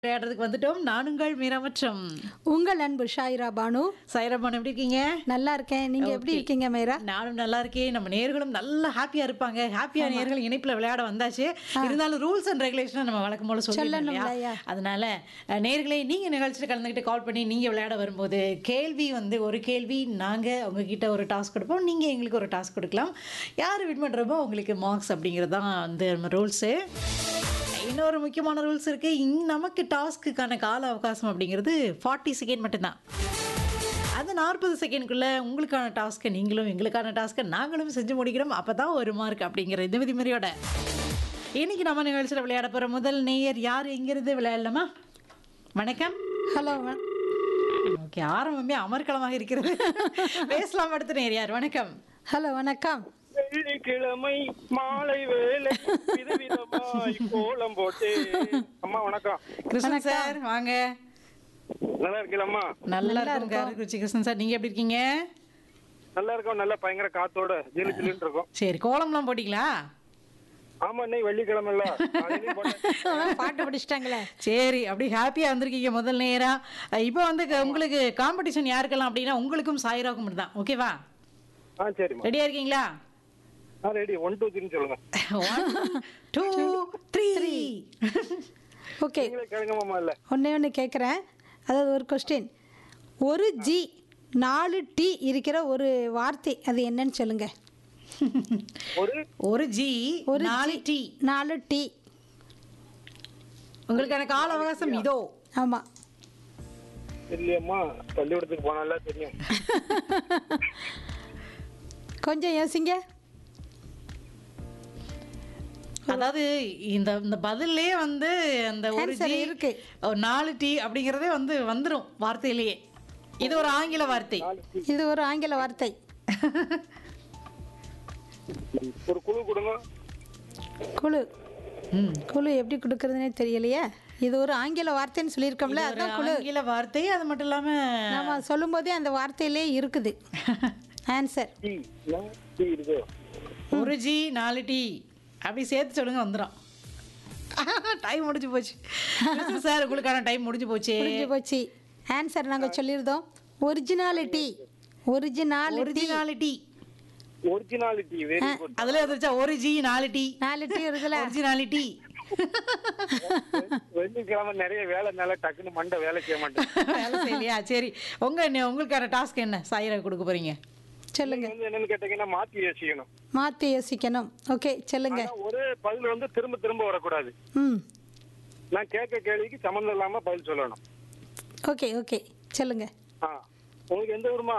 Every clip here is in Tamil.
விளையாடுறதுக்கு வந்துட்டோம் நானுங்கள் மீராமற்றம் உங்கள் அன்பு ஷாயிரா பானு சைரபான் எப்படி இருக்கீங்க நல்லா இருக்கேன் நீங்க எப்படி Okay. இருக்கீங்க மேரா நானும் நல்லா இருக்கேன் நம்ம நேர்களும் நல்லா ஹாப்பியா இருப்பாங்க ஹாப்பியா நேர்கள் இணைப்புல விளையாட வந்தாச்சு இருந்தாலும் ரூல்ஸ் அண்ட் ரெகுலேஷன் நம்ம வழக்கம் போல சொல்லணும் சொல்லணும் இல்லையா இல்லையா? அதனால அஹ், நேர்களே நீங்க நிகழ்ச்சியில் கலந்துக்கிட்டு கால் பண்ணி நீங்க விளையாட வரும்போது கேள்வி வந்து ஒரு கேள்வி நாங்க உங்ககிட்ட ஒரு டாஸ்க் கொடுப்போம் நீங்க எங்களுக்கு ஒரு டாஸ்க் கொடுக்கலாம் யார் வின் பண்றப்போ உங்களுக்கு மார்க்ஸ் அப்படிங்கிறது தான் வந்து நம்ம ரூல்ஸு இன்னொரு முக்கியமான ரூல்ஸ் இருக்கு இங்க நமக்கு டாஸ்க்குக்கான கால அவகாசம் அப்படிங்கிறது ஃபார்ட்டி செகண்ட் மட்டும்தான் அந்த நாற்பது செகண்ட்குள்ளே உங்களுக்கான டாஸ்க்கை நீங்களும் எங்களுக்கான டாஸ்க்கை நாங்களும் செஞ்சு முடிக்கிறோம் அப்போ தான் ஒரு மார்க் அப்படிங்கிற இந்த விதிமுறையோட இன்னைக்கு நம்ம நிகழ்ச்சியில் விளையாட போகிற முதல் நேயர் யார் எங்கிருந்து விளையாடலாமா வணக்கம் ஹலோ ஓகே ஆரம்பமே அமர்க்களமாக இருக்கிறது பேசலாம் அடுத்த நேயர் யார் வணக்கம் ஹலோ வணக்கம் வெள்ளிக்கிழமை மாலை வேலை விதவிதமாய் கோலம் போட்டு அம்மா வணக்கம் கிருஷ்ணன் சார் வாங்க நல்லா இருக்கீங்களா நல்லா இருக்கும் கருக்குச்சி கிருஷ்ணன் சார் நீங்கள் எப்படி இருக்கீங்க நல்லா இருக்கோம் நல்லா பயங்கர காத்தோட ஜிலு ஜிலுன்னு இருக்கும் சரி கோலம்லாம் போட்டிங்களா ஆமா இன்னைக்கு வெள்ளிக்கிழமை இல்ல காலையிலயும் போட்டேன். பாட்டு படிச்சிட்டாங்களே சரி அப்படி ஹாப்பியாக வந்திருக்கீங்க முதல் நேரா இப்போ வந்து க- உங்களுக்கு காம்படிஷன் யாருக்கெல்லாம் அப்படின்னா உங்களுக்கும் சாயிராவுக்கும் மட்டும் தான் ஓகேவா ஆ சரிம்மா ரெடியா இருக்கீங்களா ஆ ரெடி ஒன் டூ த்ரீ சொல்லுங்க ஒன் டூ த்ரீ ஓகே நீங்களே கேளுங்க மாமா இல்ல ஒன்னே ஒன்று கேட்குறேன் அதாவது ஒரு கொஸ்டின் ஒரு ஜி நாலு டி இருக்கிற ஒரு வார்த்தை அது என்னன்னு சொல்லுங்க ஒரு ஒரு ஜி ஒரு நாலு டி நாலு டி உங்களுக்கான கால அவகாசம் இதோ ஆமாம் இல்லையம்மா பள்ளிக்கூடத்துக்கு போனால தெரியும் கொஞ்சம் யோசிங்க அதாவது இந்த இந்த பதிலே வந்து அந்த ஒரு Answer ஜி இருக்கு. ஒரு நாலு டி அப்படிங்கிறதே வந்து வந்துரும் வார்த்தையிலேயே இது ஒரு ஆங்கில வார்த்தை இது ஒரு ஆங்கில வார்த்தை ஒரு குழு கொடுங்க குழு ம். குழு எப்படி கொடுக்கறதுனே தெரியலையே இது ஒரு ஆங்கில வார்த்தைன்னு சொல்லியிருக்கோம்ல இது ஒரு அதான் குழு ஆங்கில வார்த்தை அது மட்டும் இல்லாம நம்ம சொல்லும்போதே அந்த வார்த்தையிலே இருக்குது ஆன்சர் டீ டீ இருக்கு ஒரு ஜி நாலு டி அப்படி சேர்த்து சொல்லுங்க வந்துடும் டைம் முடிஞ்சு போச்சு கிருஷ்ணன் சார் உங்களுக்கான டைம் முடிஞ்சு போச்சு முடிஞ்சு போச்சு ஆன்சர் நாங்கள் சொல்லியிருந்தோம் originality originality originality originality very good அதுல வந்துருச்சா ஒரு ஜி நாலு டி நாலு டி இருக்குல்ல ஒரிஜினாலிட்டி வெள்ளிக்கிழமை நிறைய வேலைனால டக்குன்னு மண்டை வேலை செய்ய மாட்டேன் வேலை செய்யலையா சரி உங்க என்ன- உங்களுக்கான டாஸ்க் என்ன சாயிரா கொடுக்க போறீங்க சொல்லுங்க நீங்க வந்து என்னன்னு கேட்டீங்கன்னா மாத்தி யோசிக்கணும் மாற்றி யோசிக்கணும் ஓகே சொல்லுங்க ஆனா ஒரே பதில் வந்து திரும்ப திரும்ப வரக்கூடாது ம் நான் கேட்க கேள்விக்கு சம்மந்தம் இல்லாம பதில் சொல்லணும் ஓகே ஓகே சொல்லுங்க ஆ உங்களுக்கு எந்த ஊருமா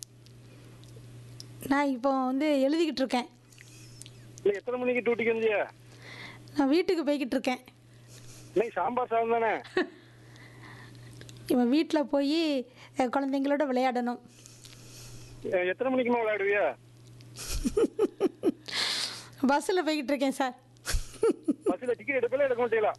நான் இப்போ வந்து எழுதிக்கிட்டு இருக்கேன் இல்ல எத்தனை மணிக்கு டியூட்டிக்கு வந்தியா நான் வீட்டுக்கு போய்கிட்டு இருக்கேன் இன்னைக்கு சாம்பார் சாதம் தானே இவன் வீட்டில் போய் அஹ், குழந்தைங்களோட விளையாடணும் எ- எத்தனை மணிக்குமா விளையாடுவியா பஸ்ஸில் போய்கிட்டு இருக்கேன் சார் பஸ்ல டிக்கெட் எடுக்கல எடுக்க மாட்டீங்களா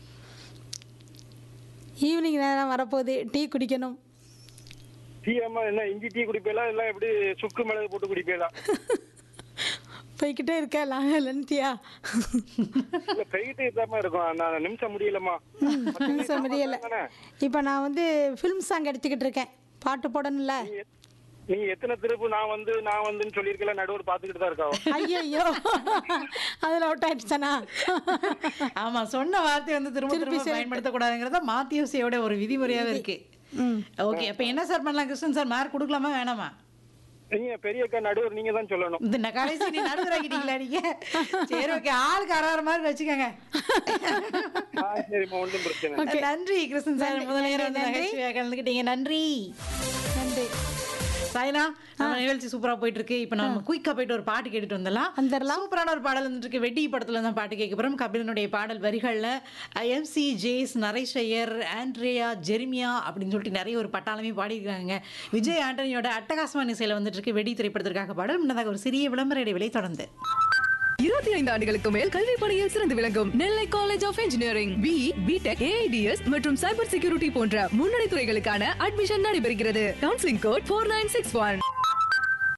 ஈவினிங் நேரம் வரப்போகுது டீ குடிக்கணும் டீ அம்மா என்ன இஞ்சி டீ குடிப்பீங்களா இல்ல எப்படி சுக்கு மிளகு போட்டு குடிப்பீங்களா போய்கிட்டே இருக்கேன் லன்த்தியா இல்ல போயிட்டு இதாம இருக்கும் நான் நிமிஷம் முடியலம்மா நிமிஷம் முடியல தானே? இப்போ நான் வந்து ஃபிலிம் சாங் எடுத்துக்கிட்டு இருக்கேன் பாட்டு போடணும்ல நீங்க எத்- நீங்க எத்தனை திருப்பு நான் வந்து நான் வந்துன்னு சொல்லியிருக்கல நடுவர் பாத்துக்கிட்டு தான் இருக்கா ஐயோ அதில் அவுட் ஆயிடுச்சானா ஆமா சொன்ன வார்த்தை வந்து திரும்ப திரும்ப பயன்படுத்த கூடாதுங்கிறத மாத்தியோசியோட ஒரு விதிமுறையாவே இருக்கு ம் ஓகே அப்ப என்ன சார் பண்ணலாம் கிருஷ்ணன் சார் மார்க் கொடுக்கலாமா வேணாமா நீங்க பெரிய அக்கா நடுவர் நீங்க தான் சொல்லணும் இந்த ந- கடைசி நீ நடுவராக்கிட்டீங்களா நீங்க சரி ஓகே ஆளுக்கு அறாறு மாதிரி வச்சுக்கோங்க ஆ, சரிம்மா ஒன்றும் பிரச்சனை இல்லை. நன்றி கிருஷ்ணன் சார் முதல்ல வந்து நன்றி. நகைச்சுவையாக கலந்துக்கிட்டீங்க நன்றி நன்றி சாய்னா நம்ம நிகழ்ச்சி சூப்பரா போயிட்டு இருக்கு இப்போ நம்ம குயிக்கா போயிட்டு ஒரு பாட்டு கேட்டுட்டு வந்துடலாம் வந்துடலாம். சூப்பரான ஒரு பாடல் வந்துட்டு இருக்கு வெட்டி படத்துல தான் பாட்டு கேட்க போறோம் கபிலனுடைய பாடல் வரிகள்ல எம்சி ஜேஸ் நரேஷையர் ஆண்ட்ரியா ஜெர்மியா அப்படின்னு சொல்லிட்டு நிறைய ஒரு பட்டாளமே பாடியிருக்காங்க விஜய் ஆண்டனியோட அட்டகாசமான இசையில வந்துட்டு இருக்கு வெடி திரைப்படத்திற்காக பாடல் முன்னதாக ஒரு சிறிய விளம்பர இடைவெளி தொடர்ந்து இருபத்தி ஐந்து ஆண்டுகளுக்கு மேல் கல்வி பணியில் சிறந்து விளங்கும் Nellai college of engineering B BTech AIDS மற்றும் சைபர் செக்யூரிட்டி போன்ற முன்னணி துறைகளுக்கான அட்மிஷன் நடைபெறுகிறது counselling code four nine six one